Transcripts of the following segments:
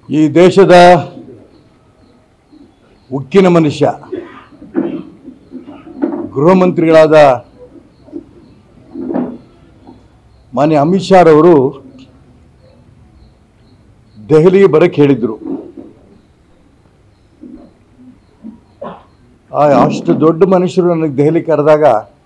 ಈ ದೇಶದ ಉಕ್ಕಿನ ಮನುಷ್ಯ ಗೃಹ ಮಂತ್ರಿಗಳಾದ ಮಾನ್ಯ ಅಮಿತ್ ಶಾ ರವರು ದೆಹಲಿಗೆ ಬರಕ್ಕೆ ಹೇಳಿದ್ರು ಆ ಅಷ್ಟು ದೊಡ್ಡ ಮನುಷ್ಯರು ನನಗೆ ದೆಹಲಿ ಕರೆದಾಗ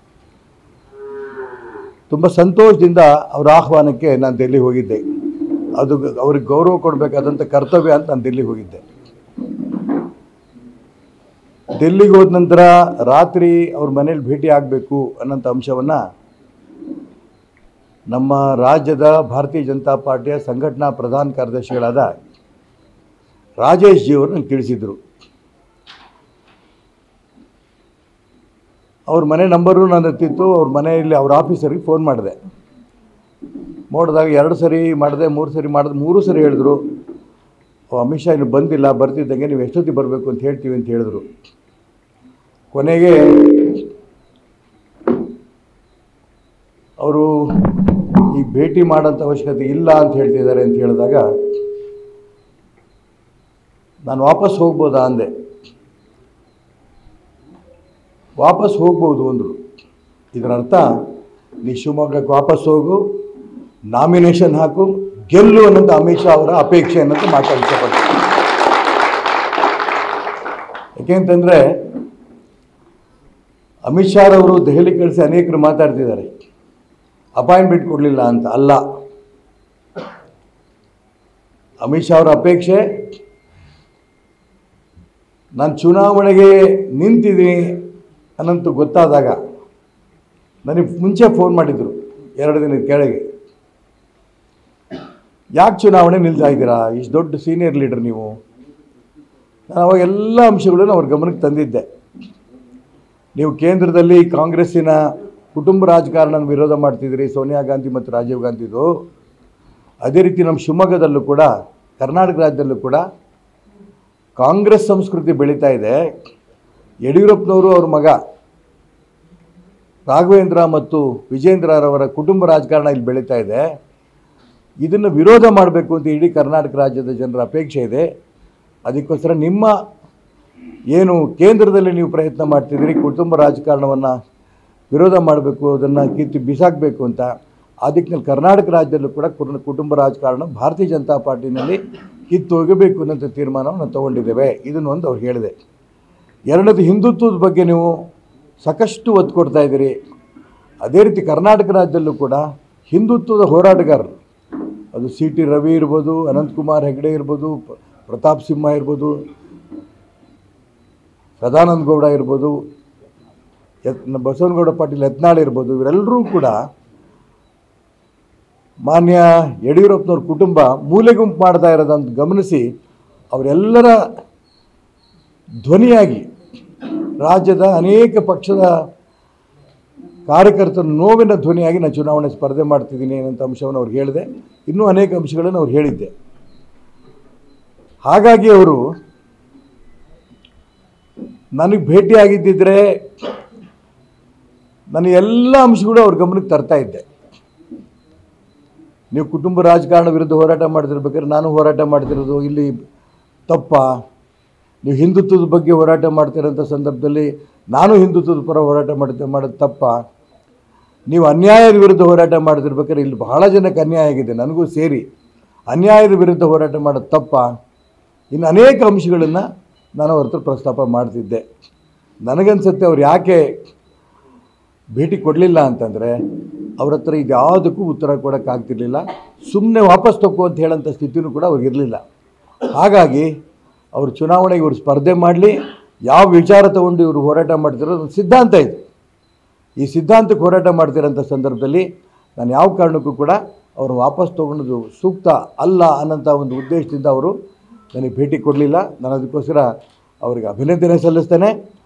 ತುಂಬ ಸಂತೋಷದಿಂದ ಅವರ ಆಹ್ವಾನಕ್ಕೆ ನಾನು ದೆಹಲಿ ಹೋಗಿದ್ದೆ ಅದು ಅವ್ರಿಗೆ ಗೌರವ ಕೊಡಬೇಕಾದಂಥ ಕರ್ತವ್ಯ ಅಂತ ನಾನು ದಿಲ್ಲಿಗೆ ಹೋಗಿದ್ದೆ ದಿಲ್ಲಿಗೆ ಹೋದ ನಂತರ ರಾತ್ರಿ ಅವ್ರ ಮನೇಲಿ ಭೇಟಿ ಆಗಬೇಕು ಅನ್ನೋಂಥ ಅಂಶವನ್ನು ನಮ್ಮ ರಾಜ್ಯದ ಭಾರತೀಯ ಜನತಾ ಪಾರ್ಟಿಯ ಸಂಘಟನಾ ಪ್ರಧಾನ ಕಾರ್ಯದರ್ಶಿಗಳಾದ ರಾಜೇಶ್ ಜಿ ಅವರು ನಂಗೆ ತಿಳಿಸಿದರು ಅವ್ರ ಮನೆ ನಂಬರು ನನ್ನ ಹತ್ತಿತ್ತು ಅವ್ರ ಮನೆಯಲ್ಲಿ ಅವ್ರ ಆಫೀಸರಿಗೆ ಫೋನ್ ಮಾಡಿದೆ ನೋಡಿದಾಗ ಎರಡು ಸರಿ ಮಾಡಿದೆ ಮೂರು ಸರಿ ಮಾಡಿದೆ ಮೂರು ಸರಿ ಹೇಳಿದ್ರು "ಓ, ಅಮಿತ್ ಶಾ ಇನ್ನು ಬಂದಿಲ್ಲ ಬರ್ತಿದ್ದಂಗೆ ನೀವು ಎಷ್ಟೊತ್ತಿಗೆ ಬರಬೇಕು ಅಂತ ಹೇಳ್ತೀವಿ ಅಂತ ಹೇಳಿದ್ರು ಕೊನೆಗೆ ಅವರು ಈ ಭೇಟಿ ಮಾಡೋಂಥ ಅವಶ್ಯಕತೆ ಇಲ್ಲ ಅಂತ ಹೇಳ್ತಿದ್ದಾರೆ ಅಂತ ಹೇಳಿದಾಗ ನಾನು ವಾಪಸ್ ಹೋಗ್ಬೋದಾ ಅಂದೆ ವಾಪಸ್ ಹೋಗ್ಬೋದು ಅಂದರು ಇದರ ಅರ್ಥ ನೀ ಶಿವಮೊಗ್ಗಕ್ಕೆ ವಾಪಸ್ ಹೋಗು ನಾಮಿನೇಷನ್ ಹಾಕು ಗೆಲ್ಲು ಅನ್ನೋದು ಅಮಿತ್ ಶಾ ಅವರ ಅಪೇಕ್ಷೆ ಅನ್ನೋದು ಮಾತಾಡ್ಸಪಡ್ತೀನಿ ಯಾಕೆಂತಂದರೆ ಅಮಿತ್ ಶಾ ಅವರು ದೆಹಲಿ ಕಳಿಸಿ ಅನೇಕರು ಮಾತಾಡ್ತಿದ್ದಾರೆ ಅಪಾಯಿಂಟ್ಮೆಂಟ್ ಕೊಡಲಿಲ್ಲ ಅಂತ ಅಲ್ಲ ಅಮಿತ್ ಶಾ ಅವರ ಅಪೇಕ್ಷೆ ನಾನು ಚುನಾವಣೆಗೆ ನಿಂತಿದ್ದೀನಿ ಅನ್ನಂತೂ ಗೊತ್ತಾದಾಗ ನನಗೆ ಮುಂಚೆ ಫೋನ್ ಮಾಡಿದರು ಎರಡು ದಿನದ ಕೆಳಗೆ ಯಾಕೆ ಚುನಾವಣೆ ನಿಲ್ತಾ ಇದ್ದೀರಾ ಇಷ್ಟು ದೊಡ್ಡ ಸೀನಿಯರ್ ಲೀಡರ್ ನೀವು ನಾನು ಅವಾಗ ಎಲ್ಲ ಅಂಶಗಳನ್ನು ಅವ್ರ ಗಮನಕ್ಕೆ ತಂದಿದ್ದೆ ನೀವು ಕೇಂದ್ರದಲ್ಲಿ ಕಾಂಗ್ರೆಸ್ಸಿನ ಕುಟುಂಬ ರಾಜಕಾರಣನ ವಿರೋಧ ಮಾಡ್ತಿದ್ದೀರಿ ಸೋನಿಯಾ ಗಾಂಧಿ ಮತ್ತು ರಾಜೀವ್ ಗಾಂಧಿದು ಅದೇ ರೀತಿ ನಮ್ಮ ಶಿವಮೊಗ್ಗದಲ್ಲೂ ಕೂಡ ಕರ್ನಾಟಕ ರಾಜ್ಯದಲ್ಲೂ ಕೂಡ ಕಾಂಗ್ರೆಸ್ ಸಂಸ್ಕೃತಿ ಬೆಳೀತಾ ಇದೆ ಯಡಿಯೂರಪ್ಪನವರು ಅವ್ರ ಮಗ ರಾಘವೇಂದ್ರ ಮತ್ತು ವಿಜೇಂದ್ರರವರ ಕುಟುಂಬ ರಾಜಕಾರಣ ಇಲ್ಲಿ ಬೆಳೀತಾ ಇದೆ ಇದನ್ನು ವಿರೋಧ ಮಾಡಬೇಕು ಅಂತ ಇಡೀ ಕರ್ನಾಟಕ ರಾಜ್ಯದ ಜನರ ಅಪೇಕ್ಷೆ ಇದೆ ಅದಕ್ಕೋಸ್ಕರ ನಿಮ್ಮ ಏನು ಕೇಂದ್ರದಲ್ಲಿ ನೀವು ಪ್ರಯತ್ನ ಮಾಡ್ತಿದ್ದೀರಿ ಕುಟುಂಬ ರಾಜಕಾರಣವನ್ನು ವಿರೋಧ ಮಾಡಬೇಕು ಅದನ್ನು ಕಿತ್ತು ಬಿಸಾಕಬೇಕು ಅಂತ ಆ ದಿಕ್ಕಿನಲ್ಲಿ ಕರ್ನಾಟಕ ರಾಜ್ಯದಲ್ಲೂ ಕೂಡ ಕುರ್- ಕುಟುಂಬ ರಾಜಕಾರಣ ಭಾರತೀಯ ಜನತಾ ಪಾರ್ಟಿನಲ್ಲಿ ಕಿತ್ತು ಹೋಗಬೇಕು ಅನ್ನೋಂಥ ತೀರ್ಮಾನವನ್ನು ತಗೊಂಡಿದ್ದೇವೆ ಇದನ್ನು ಒಂದು ಅವ್ರು ಹೇಳಿದೆ ಎರಡನೇದು ಹಿಂದುತ್ವದ ಬಗ್ಗೆ ನೀವು ಸಾಕಷ್ಟು ಒತ್ತು ಕೊಡ್ತಾ ಇದ್ದೀರಿ ಅದೇ ರೀತಿ ಕರ್ನಾಟಕ ರಾಜ್ಯದಲ್ಲೂ ಕೂಡ ಹಿಂದುತ್ವದ ಹೋರಾಟಗಾರರು ಅದು ಸಿ ಟಿ ರವಿ ಇರ್ಬೋದು ಅನಂತಕುಮಾರ್ ಹೆಗಡೆ ಇರ್ಬೋದು ಪ- ಪ್ರತಾಪ್ ಸಿಂಹ ಇರ್ಬೋದು ಸದಾನಂದ ಗೌಡ ಇರ್ಬೋದು ಯತ್ ಬಸವನಗೌಡ ಪಾಟೀಲ್ ಯತ್ನಾಳ್ ಇರ್ಬೋದು ಇವರೆಲ್ಲರೂ ಕೂಡ ಮಾನ್ಯ ಯಡಿಯೂರಪ್ಪನವ್ರ ಕುಟುಂಬ ಮೂಲೆಗುಂಪು ಮಾಡ್ತಾ ಇರೋದಂತ ಗಮನಿಸಿ ಅವರೆಲ್ಲರ ಧ್ವನಿಯಾಗಿ ರಾಜ್ಯದ ಅನೇಕ ಪಕ್ಷದ ಕಾರ್ಯಕರ್ತರ ನೋವಿನ ಧ್ವನಿಯಾಗಿ ನಾನು ಚುನಾವಣೆ ಸ್ಪರ್ಧೆ ಮಾಡ್ತಿದ್ದೀನಿ ಅನ್ನೋಂಥ ಅಂಶವನ್ನು ಅವ್ರಿಗೆ ಹೇಳಿದೆ ಇನ್ನೂ ಅನೇಕ ಅಂಶಗಳನ್ನು ಅವ್ರು ಹೇಳಿದ್ದೆ ಹಾಗಾಗಿ ಅವರು ನನಗೆ ಭೇಟಿಯಾಗಿದ್ದಿದ್ರೆ ನಾನು ಎಲ್ಲ ಅಂಶಗಳು ಅವ್ರ ಗಮನಕ್ಕೆ ತರ್ತಾ ಇದ್ದೆ ನೀವು ಕುಟುಂಬ ರಾಜಕಾರಣ ವಿರುದ್ಧ ಹೋರಾಟ ಮಾಡ್ತಿರ್ಬೇಕಾದ್ರೆ ನಾನು ಹೋರಾಟ ಮಾಡ್ತಿರೋದು ಇಲ್ಲಿ ತಪ್ಪ ನೀವು ಹಿಂದುತ್ವದ ಬಗ್ಗೆ ಹೋರಾಟ ಮಾಡ್ತಿರೋಂಥ ಸಂದರ್ಭದಲ್ಲಿ ನಾನು ಹಿಂದುತ್ವದ ಪರ ಹೋರಾಟ ಮಾಡ್ತಾ ಮಾಡೋದು ತಪ್ಪ ನೀವು ಅನ್ಯಾಯದ ವಿರುದ್ಧ ಹೋರಾಟ ಮಾಡ್ತಿರ್ಬೇಕಾದ್ರೆ ಇಲ್ಲಿ ಬಹಳ ಜನಕ್ಕೆ ಅನ್ಯಾಯ ಆಗಿದೆ ನನಗೂ ಸೇರಿ ಅನ್ಯಾಯದ ವಿರುದ್ಧ ಹೋರಾಟ ಮಾಡೋದು ತಪ್ಪ ಇನ್ನು ಅನೇಕ ಅಂಶಗಳನ್ನು ನಾನು ಅವ್ರ ಹತ್ರ ಪ್ರಸ್ತಾಪ ಮಾಡ್ತಿದ್ದೆ ನನಗನ್ಸುತ್ತೆ ಅವ್ರು ಯಾಕೆ ಭೇಟಿ ಕೊಡಲಿಲ್ಲ ಅಂತಂದರೆ ಅವ್ರ ಹತ್ರ ಇದ್ಯಾವುದಕ್ಕೂ ಉತ್ತರ ಕೊಡೋಕ್ಕಾಗ್ತಿರ್ಲಿಲ್ಲ ಸುಮ್ಮನೆ ವಾಪಸ್ ತಗೋ ಅಂತ ಹೇಳೋಂಥ ಸ್ಥಿತಿನೂ ಕೂಡ ಅವ್ರಿಗೆ ಇರಲಿಲ್ಲ ಹಾಗಾಗಿ ಅವರು ಚುನಾವಣೆಗೆ ಇವರು ಸ್ಪರ್ಧೆ ಮಾಡಲಿ ಯಾವ ವಿಚಾರ ತಗೊಂಡು ಇವರು ಹೋರಾಟ ಮಾಡ್ತಿರೋ ಒಂದು ಸಿದ್ಧಾಂತ ಇದೆ ಈ ಸಿದ್ಧಾಂತಕ್ಕೆ ಹೋರಾಟ ಮಾಡ್ತಿರೋಂಥ ಸಂದರ್ಭದಲ್ಲಿ ನಾನು ಯಾವ ಕಾರಣಕ್ಕೂ ಕೂಡ ಅವರು ವಾಪಸ್ ತೊಗೊಳೋದು ಸೂಕ್ತ ಅಲ್ಲ ಅನ್ನೋಂಥ ಒಂದು ಉದ್ದೇಶದಿಂದ ಅವರು ನನಗೆ ಭೇಟಿ ಕೊಡಲಿಲ್ಲ ನಾನು ಅದಕ್ಕೋಸ್ಕರ ಅವರಿಗೆ ಅಭಿನಂದನೆ ಸಲ್ಲಿಸ್ತೇನೆ